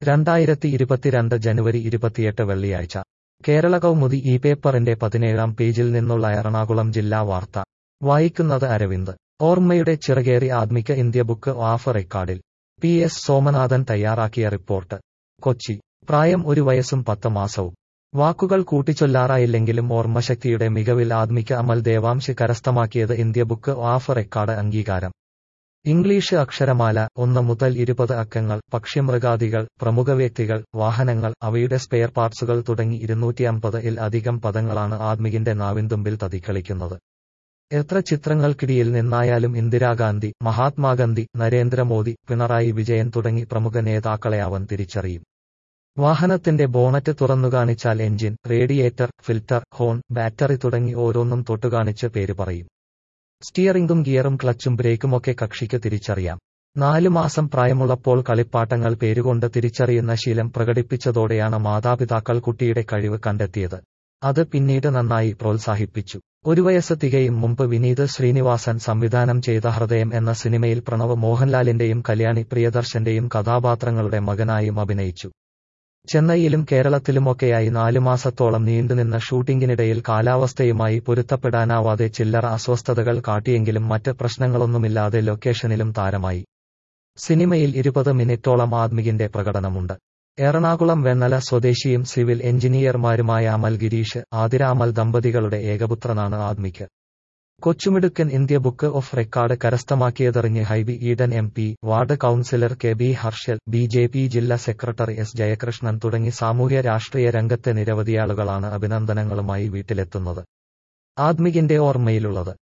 രണ്ടായിരത്തി ഇരുപത്തിരണ്ട് ജനുവരി ഇരുപത്തിയെട്ട് വെള്ളിയാഴ്ച കേരള കൗമുദി ഈ പേപ്പറിന്റെ പതിനേഴാം പേജിൽ നിന്നുള്ള എറണാകുളം ജില്ലാ വാർത്ത വായിക്കുന്നത് അരവിന്ദ് ഓർമ്മയുടെ ചിറകേറി ആത്മിക ഇന്ത്യ ബുക്ക് ഓഫ് റെക്കോർഡിൽ പി എസ് സോമനാഥൻ തയ്യാറാക്കിയ റിപ്പോർട്ട് കൊച്ചി പ്രായം ഒരു വയസ്സും പത്ത് മാസവും വാക്കുകൾ കൂട്ടിച്ചൊല്ലാറായില്ലെങ്കിലും ഓർമ്മശക്തിയുടെ മികവിൽ ആത്മിക അമൽ ദേവാംശ് കരസ്ഥമാക്കിയത് ഇന്ത്യ ബുക്ക് ഓഫ് റെക്കോർഡ് അംഗീകാരം ഇംഗ്ലീഷ് അക്ഷരമാല ഒന്ന് മുതൽ ഇരുപത് അക്കങ്ങൾ പക്ഷിമൃഗാദികൾ പ്രമുഖ വ്യക്തികൾ വാഹനങ്ങൾ അവയുടെ സ്പെയർ പാർട്സുകൾ തുടങ്ങി ഇരുന്നൂറ്റി അമ്പത് ഇൽ അധികം പദങ്ങളാണ് ആത്മികിന്റെ നാവിൻതുമ്പിൽ തതിക്കളിക്കുന്നത് എത്ര ചിത്രങ്ങൾക്കിടയിൽ നിന്നായാലും ഇന്ദിരാഗാന്ധി മഹാത്മാഗാന്ധി നരേന്ദ്രമോദി പിണറായി വിജയൻ തുടങ്ങി പ്രമുഖ നേതാക്കളെ അവൻ തിരിച്ചറിയും വാഹനത്തിന്റെ ബോണറ്റ് തുറന്നുകാണിച്ചാൽ engine radiator filter horn battery തുടങ്ങി ഓരോന്നും തൊട്ടുകാണിച്ച് പേര് പറയും സ്റ്റിയറിംഗും ഗിയറും ക്ലച്ചും ബ്രേക്കുമൊക്കെ കക്ഷിക്ക് തിരിച്ചറിയാം നാലു മാസം പ്രായമുള്ളപ്പോൾ കളിപ്പാട്ടങ്ങൾ പേരുകൊണ്ട് തിരിച്ചറിയുന്ന ശീലം പ്രകടിപ്പിച്ചതോടെയാണ് മാതാപിതാക്കൾ കുട്ടിയുടെ കഴിവ് കണ്ടെത്തിയത് അത് പിന്നീട് നന്നായി പ്രോത്സാഹിപ്പിച്ചു ഒരു വയസ്സ് തികയും മുമ്പ് വിനീത് ശ്രീനിവാസൻ സംവിധാനം ചെയ്ത ഹൃദയം എന്ന സിനിമയിൽ പ്രണവ് മോഹൻലാലിന്റെയും കല്യാണി പ്രിയദർശന്റെയും കഥാപാത്രങ്ങളുടെ മകനായും അഭിനയിച്ചു ചെന്നൈയിലും കേരളത്തിലുമൊക്കെയായി നാലു മാസത്തോളം നീണ്ടുനിന്ന ഷൂട്ടിംഗിനിടയിൽ കാലാവസ്ഥയുമായി പൊരുത്തപ്പെടാനാവാതെ ചില്ലറ അസ്വസ്ഥതകൾ കാട്ടിയെങ്കിലും മറ്റ് പ്രശ്നങ്ങളൊന്നുമില്ലാതെ ലൊക്കേഷനിലും താരമായി സിനിമയിൽ ഇരുപത് മിനിറ്റോളം ആത്മികിന്റെ പ്രകടനമുണ്ട് എറണാകുളം വെണ്ണല സ്വദേശിയും സിവിൽ എഞ്ചിനീയർമാരുമായ അമൽ ഗിരീഷ് ആതിര അമൽ ദമ്പതികളുടെ ഏകപുത്രനാണ് ആത്മിക്ക് കൊച്ചുമിടുക്കൻ ഇന്ത്യ ബുക്ക് ഓഫ് റെക്കോർഡ് കരസ്ഥമാക്കിയതറിഞ്ഞ് Hibi Eden M P ward councillor K B Harshal B J P ജില്ലാ സെക്രട്ടറി എസ് ജയകൃഷ്ണൻ തുടങ്ങി സാമൂഹ്യ രാഷ്ട്രീയ രംഗത്തെ നിരവധിയാളുകളാണ് അഭിനന്ദനങ്ങളുമായി വീട്ടിലെത്തുന്നത് ആത്മികിന്റെ ഓർമ്മയിലുള്ളത്